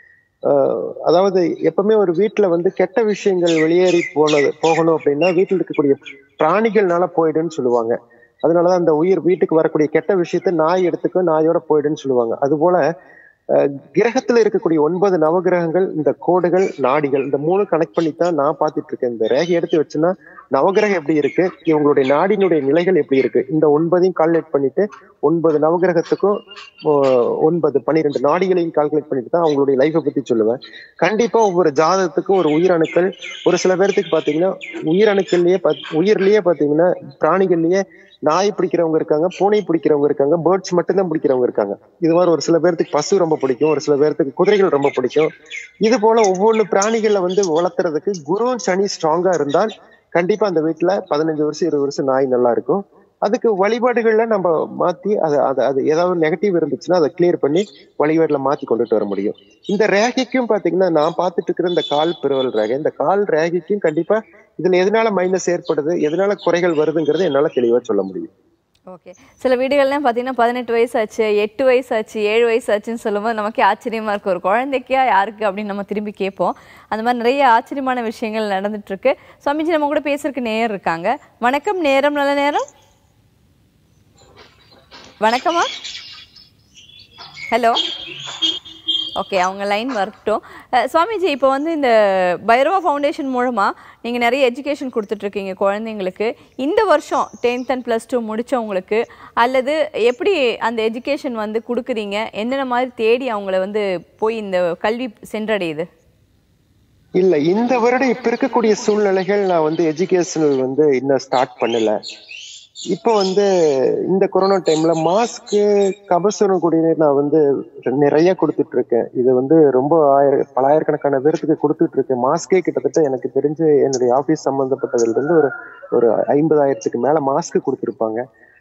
ஆஹ் அதாவது எப்பவுமே ஒரு வீட்டுல வந்து கெட்ட விஷயங்கள் வெளியேறி போனது போகணும் அப்படின்னா வீட்டில் இருக்கக்கூடிய பிராணிகள்னால போயிடுன்னு சொல்லுவாங்க அதனாலதான் அந்த உயிர் வீட்டுக்கு வரக்கூடிய கெட்ட விஷயத்த நாய் எடுத்துக்கும் நாயோட போயிடுன்னு சொல்லுவாங்க அதுபோல அஹ், கிரகத்துல இருக்கக்கூடிய ஒன்பது நவகிரகங்கள் இந்த கோடுகள் நாடிகள் இந்த மூணு கனெக்ட் பண்ணி தான் நான் பார்த்துட்டு இருக்கேன் இந்த ரேகை எடுத்து வச்சுன்னா நவகிரகம் எப்படி இருக்கு இவங்களுடைய நாடினுடைய நிலைகள் எப்படி இருக்கு இந்த ஒன்பதையும் கால்குலேட் பண்ணிட்டு ஒன்பது நவகிரகத்துக்கும் அஹ், ஒன்பது பன்னிரெண்டு நாடிகளையும் கால்குலேட் பண்ணிட்டு தான் அவங்களுடைய லைஃபை பத்தி சொல்லுவேன் கண்டிப்பா ஒவ்வொரு ஜாதகத்துக்கும் ஒரு உயிரணுக்கள் ஒரு சில பேர்த்துக்கு பாத்தீங்கன்னா உயிரணுக்கள்லயே பாத்- உயிர்லயே பாத்தீங்கன்னா பிராணிகள்லயே நாய் பிடிக்கிறவங்க இருக்காங்க பூனை பிடிக்கிறவங்க இருக்காங்க பேர்ட்ஸ் மட்டும்தான் பிடிக்கிறவங்க இருக்காங்க இது மாதிரி ஒரு சில பேர்த்துக்கு பசு ரொம்ப பிடிக்கும் ஒரு சில பேர்த்துக்கு குதிரைகள் ரொம்ப பிடிக்கும் இது போல ஒவ்வொரு பிராணிகளை வந்து வளர்த்துறதுக்கு குரு சனி ஸ்ட்ராங்கா இருந்தால் கண்டிப்பா அந்த வீட்டுல பதினஞ்சு வருஷம் இருபது வருஷம் நாய் நல்லா இருக்கும் அதுக்கு வழிபாடுகள்ல நம்ம மாத்தி அதை அது அது ஏதாவது நெகட்டிவ் இருந்துச்சுன்னா அதை கிளியர் பண்ணி வழிபாடுல மாத்தி கொண்டுட்டு வர முடியும் இந்த ரேகைக்கும் பாத்தீங்கன்னா நான் பார்த்துட்டு இருக்கிற இந்த கால் பிறவல் ரேகை இந்த கால் ரேகைக்கும் கண்டிப்பா இதுல எதனால மைனஸ் ஏற்படுது எதனால குறைகள் வருதுங்கிறது என்னால தெளிவா சொல்ல முடியும்
ஓகே சில வீடுகள்லாம் பார்த்தீங்கன்னா பதினெட்டு வயசு ஆச்சு எட்டு வயசு ஆச்சு ஏழு வயசு ஆச்சுன்னு சொல்லும்போது நமக்கே ஆச்சரியமா இருக்கு ஒரு குழந்தைக்கா யாருக்கு அப்படின்னு நம்ம திரும்பி கேட்போம் அந்த மாதிரி நிறைய ஆச்சரியமான விஷயங்கள் நடந்துட்டு இருக்கு சுவாமிஜி நம்ம கூட பேசுறதுக்கு நேரம் இருக்காங்க வணக்கம் நேரம் நல்ல நேரம் வணக்கம்மா ஹலோ ஓகே அவங்க லைன் வரட்டும் அஹ், சுவாமிஜி இப்போ வந்து இந்த பைரவா ஃபவுண்டேஷன் மூலமாக நீங்கள் நிறைய எஜுகேஷன் கொடுத்துட்ருக்கீங்க குழந்தைங்களுக்கு இந்த வருஷம் டென்த் அண்ட் ப்ளஸ் டூ முடித்தவங்களுக்கு அல்லது எப்படி அந்த எஜுகேஷன் வந்து கொடுக்குறீங்க என்னென்ன மாதிரி தேடி அவங்கள வந்து போய் இந்த கல்வி சென்றடையுது
இல்ல இந்த வருடம் இப்ப இருக்கக்கூடிய சூழ்நிலைகள் நான் வந்து எஜுகேஷனல் வந்து இன்னும் ஸ்டார்ட் பண்ணல இப்ப வந்து இந்த கொரோனா டைம்ல மாஸ்க் கபசுரம் குடிநீர் நான் வந்து நிறைய கொடுத்துட்டு இருக்கேன் இது வந்து ரொம்ப ஆயிர பலாயிரக்கணக்கான பேருக்கு கொடுத்துட்டு இருக்கேன் மாஸ்கே கிட்டத்தட்ட எனக்கு தெரிஞ்சு என்னுடைய ஆபீஸ் சம்பந்தப்பட்டதுல இருந்து ஒரு ஒரு ஐம்பதாயிரத்துக்கு மேல மாஸ்க் கொடுத்துருப்பாங்க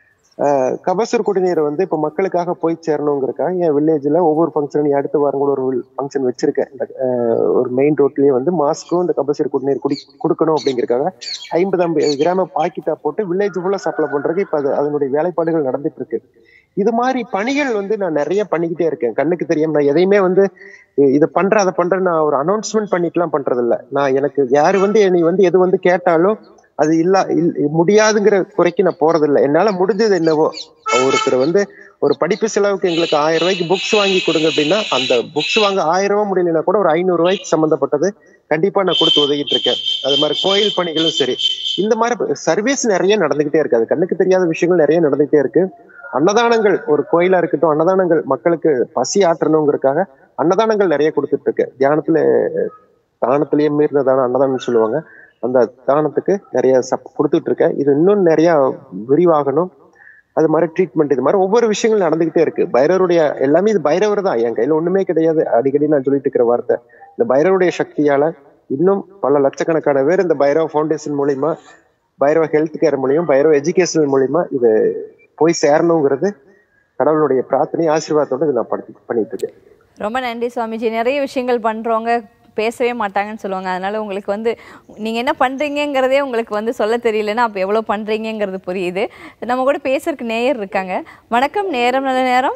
ஆஹ் கபசுர் குடிநீரை வந்து இப்ப மக்களுக்காக போய் சேரணுங்கிறக்காக என் வில்லேஜ்ல ஒவ்வொரு ஃபங்க்ஷன் அடுத்த வாரம் கூட ஒரு ஃபங்க்ஷன் வச்சிருக்கேன் இந்த ஆஹ் ஒரு மெயின் ரோட்லயே வந்து மாஸ்க்கும் இந்த கபசுர் குடிநீர் குடி கொடுக்கணும் அப்படிங்கறக்காக ஐம்பது ஐம்பது கிராம பாக்கெட்டா போட்டு வில்லேஜ் ஃபுல்லா சப்ளை பண்றதுக்கு இப்ப அது அதனுடைய வேலைப்பாடுகள் நடந்துட்டு இருக்கு இது மாதிரி பணிகள் வந்து நான் நிறைய பண்ணிக்கிட்டே இருக்கேன் கண்ணுக்கு தெரியாம நான் எதையுமே வந்து இ- இதை பண்ற அதை பண்ற நான் ஒரு அனௌன்ஸ்மெண்ட் பண்ணிட்டுலாம் பண்றது இல்ல நான் எனக்கு யாரு வந்து என்னை வந்து எது வந்து கேட்டாலும் அது இல்ல இல்- முடியாதுங்கிற குறைக்கு நான் போறது இல்ல என்னால முடிஞ்சது என்னவோ ஒருத்தர் வந்து ஒரு படிப்பு செலவுக்கு எங்களுக்கு ஆயிரம் ரூபாய்க்கு புக்ஸ் வாங்கி கொடுங்க அப்படின்னா அந்த புக்ஸ் வாங்க ஆயிரம் ரூபாய் முடியலனா கூட ஒரு ஐநூறு ரூபாய்க்கு சம்பந்தப்பட்டது கண்டிப்பா நான் கொடுத்து உதவிட்டு இருக்கேன் அது மாதிரி கோயில் பணிகளும் சரி இந்த மாதிரி சர்வீஸ் நிறைய நடந்துகிட்டே இருக்கு அது கண்ணுக்கு தெரியாத விஷயங்கள் நிறைய நடந்துகிட்டே இருக்கு அன்னதானங்கள் ஒரு கோயிலா இருக்கட்டும் அன்னதானங்கள் மக்களுக்கு பசி ஆற்றணுங்கிறதுக்காக அன்னதானங்கள் நிறைய கொடுத்துட்டு இருக்கு தியானத்துல தானத்திலேயே மீறின தானம் அன்னதானம் சொல்லுவாங்க அந்த தானத்துக்கு நிறைய சப் கொடுத்துட்டு இருக்கேன் இது இன்னும் நிறைய விரிவாகணும் அது மாதிரி ட்ரீட்மெண்ட் இது மாதிரி ஒவ்வொரு விஷயங்கள் நடந்துகிட்டே இருக்கு பைரவருடைய எல்லாமே இது பைரவர் தான் என் கையில ஒண்ணுமே கிடையாது அடிக்கடி நான் சொல்லிட்டு இருக்கிற வார்த்தை இந்த பைரவருடைய சக்தியால இன்னும் பல லட்சக்கணக்கான பேர் இந்த பைரவ ஃபவுண்டேஷன் மூலியமா பைரவ ஹெல்த் கேர் மூலியமா பைரவ எஜுகேஷன் மூலியமா இது போய் சேரணுங்கிறது கடவுளுடைய பிரார்த்தனை ஆசீர்வாதத்தோட இது நான் படுத்தி பண்ணிட்டு இருக்கேன்
ரொம்ப நன்றி சுவாமிஜி நிறைய விஷயங்கள் பண்றவங்க பேசவே மாட்டாங்கன்னு சொல்லுவாங்க அதனால உங்களுக்கு வந்து நீங்க என்ன பண்றீங்கங்கிறதே உங்களுக்கு வந்து சொல்ல தெரியலன்னா அப்ப எவ்வளவு பண்றீங்கங்கிறது புரியுது நம்ம கூட பேசுறதுக்கு நேயர் இருக்காங்க வணக்கம் நேரம் நல்ல நேரம்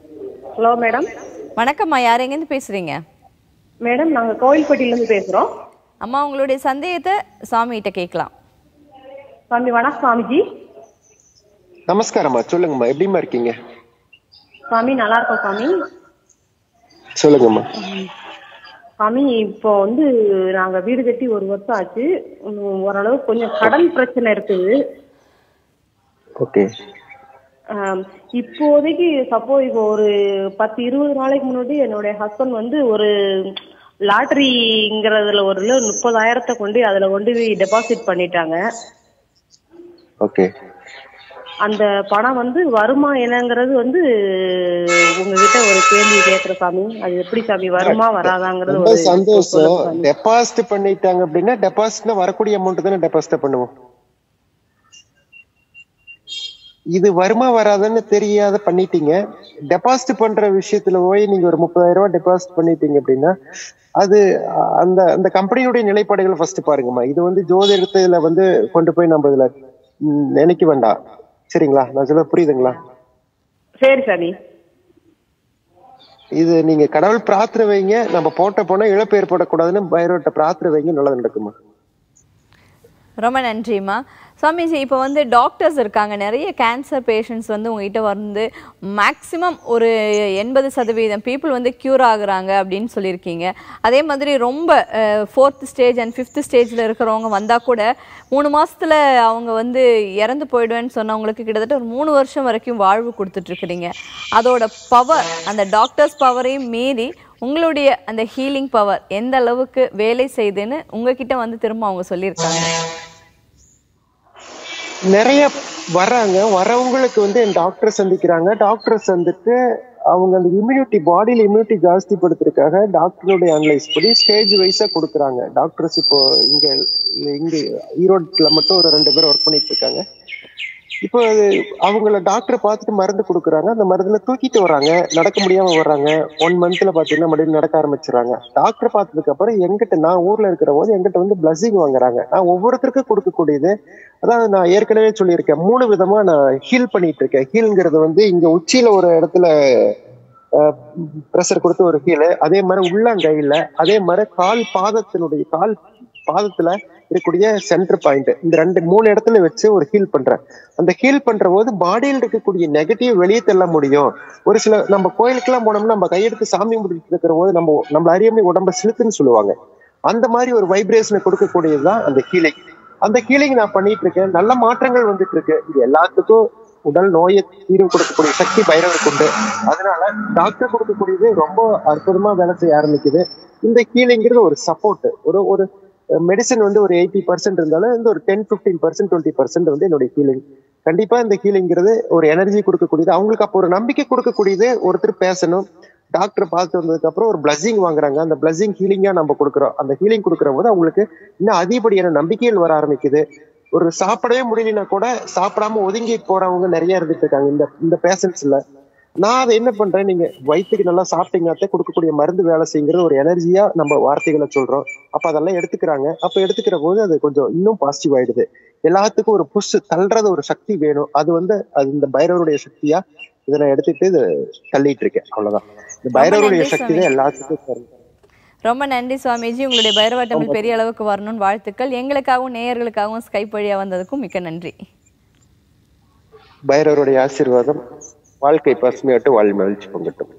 ஹலோ மேடம்
வணக்கம்மா யார் எங்கேருந்து பேசுறீங்க
மேடம் நாங்க கோவில்பட்டியில இருந்து பேசுறோம்
அம்மா உங்களுடைய சந்தேகத்தை சாமிகிட்ட கேட்கலாம்
சுவாமி வணக்கம் சுவாமிஜி
நமஸ்காரம்மா சொல்லுங்கம்மா எப்படிம்மா இருக்கீங்க
சுவாமி நல்லா இருக்கோம் சுவாமி
சொல்லுங்கம்மா
சாமி இப்போ வந்து நாங்க வீடு கட்டி ஒரு வருஷம் ஆச்சு உம், ஓரளவு கொஞ்சம் கடன் பிரச்சனை இருக்குது
ஓகே
ஆம், இப்போதைக்கு சப்போஸ் இப்போ ஒரு பத்து இருபது நாளைக்கு முன்னாடி என்னுடைய ஹஸ்பண்ட் வந்து ஒரு லாட்டரிங்கிறதுல ஒரு முப்பதாயிரத்தை கொண்டு அதுல கொண்டு போய் டெபாசிட் பண்ணிட்டாங்க
ஓகே
அந்த பணம் வந்து வருமா என்னங்கிறது வந்து உங்ககிட்ட ஒரு கேள்வி கேக்குற சாமி அது எப்படி சாமி வருமா வராதாங்கிறது
ரொம்ப
ஒரு
சந்தோஷம்
சொல்லுங்க சாமி.
டெபாசிட் பண்ணிட்டாங்க அப்படின்னா டெபாசிட்னா வரக்கூடிய அமௌண்ட் தானே டெபாசிட் பண்ணுவோம் இது வருமா வராதுன்னு தெரியாத பண்ணிட்டீங்க டெபாசிட் பண்ற விஷயத்துல போய் நீங்க ஒரு முப்பதாயிரம் ரூபாய் டெபாசிட் பண்ணிட்டீங்க அப்படின்னா அது அ- அந்த அந்த கம்பெனியுடைய நிலைப்பாடுகளை ஃபர்ஸ்ட் பாருங்கம்மா இது வந்து ஜோதிடத்துல வந்து கொண்டு போய் நம்ம இதுல ம், நினைக்க வேண்டாம் சரிங்களா நான் சொல்ல புரியுதுங்களா
சரி சாமி
இது நீங்க கடவுள் பிரார்த்தனை வைங்க நம்ம போட்ட போனா இழப்பு ஏற்படக்கூடாதுன்னு பைரோட்ட பிரார்த்தனை வைங்க நல்லது நடக்குமா
ரொம்ப நன்றிம்மா சுவாமிஜி இப்போ வந்து டாக்டர்ஸ் இருக்காங்க நிறைய கேன்சர் பேஷண்ட்ஸ் வந்து உங்ககிட்ட வந்து மேக்ஸிமம் ஒரு எண்பது சதவீதம் பீப்புள் வந்து க்யூர் ஆகுறாங்க அப்படின்னு சொல்லியிருக்கீங்க அதே மாதிரி ரொம்ப ஃபோர்த் ஸ்டேஜ் அண்ட் ஃபிஃப்த் ஸ்டேஜில் இருக்கிறவங்க வந்தால் கூட மூணு மாசத்துல அவங்க வந்து இறந்து போயிடுவேன்னு சொன்னவங்களுக்கு கிட்டத்தட்ட ஒரு மூணு வருஷம் வரைக்கும் வாழ்வு கொடுத்துட்ருக்குறீங்க அதோட பவர் அந்த டாக்டர்ஸ் பவரையும் மீறி உங்களுடைய அந்த ஹீலிங் பவர் எந்த அளவுக்கு வேலை செய்யுதுன்னு உங்ககிட்ட வந்து திரும்ப அவங்க சொல்லியிருக்காங்க
நிறைய வர்றாங்க வரவங்களுக்கு வந்து என் டாக்டர் சந்திக்கிறாங்க டாக்டர்ஸ் வந்துட்டு அவங்க அந்த இம்யூனிட்டி பாடியில இம்யூனிட்டி ஜாஸ்தி படுத்துறதுக்காக டாக்டருடைய அனலைஸ் படி ஸ்டேஜ் வைஸா கொடுக்குறாங்க டாக்டர்ஸ் இப்போ இங்க இங்க ஈரோட்ல மட்டும் ஒரு ரெண்டு பேர் ஒர்க் பண்ணிட்டு இருக்காங்க இப்போ அது அவங்கள டாக்டர் பார்த்துட்டு மருந்து கொடுக்குறாங்க அந்த மருந்துல தூக்கிட்டு வராங்க நடக்க முடியாம வர்றாங்க ஒன் மந்த்ல பாத்தீங்கன்னா மறுபடியும் நடக்க ஆரம்பிச்சிடுறாங்க டாக்டர் பார்த்ததுக்கு அப்புறம் எங்கிட்ட நான் ஊர்ல இருக்கிற போது எங்கிட்ட வந்து பிளஸிங் வாங்குறாங்க நான் ஒவ்வொருத்தருக்கும் கொடுக்கக்கூடியது அதாவது நான் ஏற்கனவே சொல்லியிருக்கேன் மூணு விதமா நான் ஹீல் பண்ணிட்டு இருக்கேன் ஹீல்ங்கிறது வந்து இங்க உச்சியில ஒரு இடத்துல ப்ரெஷர் கொடுத்து ஒரு ஹீல் அதே மாதிரி உள்ளங்கையில அதே மாதிரி கால் பாதத்தினுடைய கால் பாதத்துல இருக்கக்கூடிய சென்டர் பாயிண்ட் இந்த ரெண்டு மூணு இடத்துல வச்சு ஒரு ஹீல் பண்றேன் அந்த ஹீல் பண்ற போது பாடியில் இருக்கக்கூடிய நெகட்டிவ் வெளியே தள்ள முடியும் ஒரு சில நம்ம கோயிலுக்கெல்லாம் போனோம்னா நம்ம கையெடுத்து சாமி முடிட்டு இருக்கிற போது நம்ம நம்ம அறியாமை உடம்ப சிலுக்குன்னு சொல்லுவாங்க அந்த மாதிரி ஒரு வைப்ரேஷனை கொடுக்கக்கூடியதுதான் அந்த ஹீலிங் அந்த ஹீலிங் நான் பண்ணிட்டு இருக்கேன் நல்ல மாற்றங்கள் வந்துட்டு இருக்கு இது எல்லாத்துக்கும் உடல் நோயை தீர்வு கொடுக்கக்கூடிய சக்தி பைரவருக்கு உண்டு அதனால டாக்டர் கொடுக்கக்கூடியது ரொம்ப அற்புதமா வேலை செய்ய ஆரம்பிக்குது இந்த ஹீலிங்கிறது ஒரு சப்போர்ட் ஒரு ஒரு மெடிசன் வந்து ஒரு எயிட்டி பர்சன்ட் இருந்தாலும் இந்த ஒரு ten fifteen percent twenty percent வந்து என்னுடைய ஹீலிங் கண்டிப்பா இந்த ஹீலிங்கிறது ஒரு எனர்ஜி கொடுக்கக்கூடியது அவங்களுக்கு அப்போ ஒரு நம்பிக்கை கொடுக்கக்கூடியது ஒருத்தர் பேசணும் டாக்டர் பார்த்து வந்ததுக்கு அப்புறம் ஒரு பிளஸிங் வாங்குறாங்க அந்த பிளஸிங் ஹீலிங்கா நம்ம கொடுக்குறோம் அந்த ஹீலிங் கொடுக்குற போது அவங்களுக்கு இன்னும் அதிகப்படியான நம்பிக்கைகள் வர ஆரம்பிக்குது ஒரு சாப்பிடவே முடியலனா கூட சாப்பிடாம ஒதுங்கி போறவங்க நிறைய இருந்துட்டு இருக்காங்க இந்த இந்த பேஷன்ஸ்ல நான் அதை என்ன பண்றேன் நீங்க வயிற்றுக்கு நல்லா சாப்பிட்டீங்கன்னாத்தே கொடுக்கக்கூடிய மருந்து வேலை செய்யுங்கிறது ஒரு எனர்ஜியா நம்ம வார்த்தைகளை சொல்றோம் அப்ப அதெல்லாம் எடுத்துக்கிறாங்க அப்ப எடுத்துக்கிற போது அது கொஞ்சம் இன்னும் பாசிட்டிவ் ஆயிடுது எல்லாத்துக்கும் ஒரு புஷ் தள்ளுறது ஒரு சக்தி வேணும் அது வந்து அது இந்த பைரவருடைய சக்தியா இதை நான் எடுத்துட்டு இது தள்ளிட்டு இருக்கேன் அவ்வளவுதான் இந்த பைரவருடைய
நன்றி
சக்தி தான் எல்லாத்துக்கும் தரும்.
ரொம்ப நன்றி சுவாமிஜி உங்களுடைய பைரவ டெம்பிள் பெரிய அளவுக்கு வரணும்னு வாழ்த்துக்கள் எங்களுக்காகவும் நேயர்களுக்காகவும் ஸ்கைப் வழியா வந்ததுக்கும் மிக்க நன்றி
பைரவருடைய ஆசீர்வாதம் வாழ்க்கை பசுமையாட்டு வாழ் மகிழ்ச்சி பொங்கட்டும்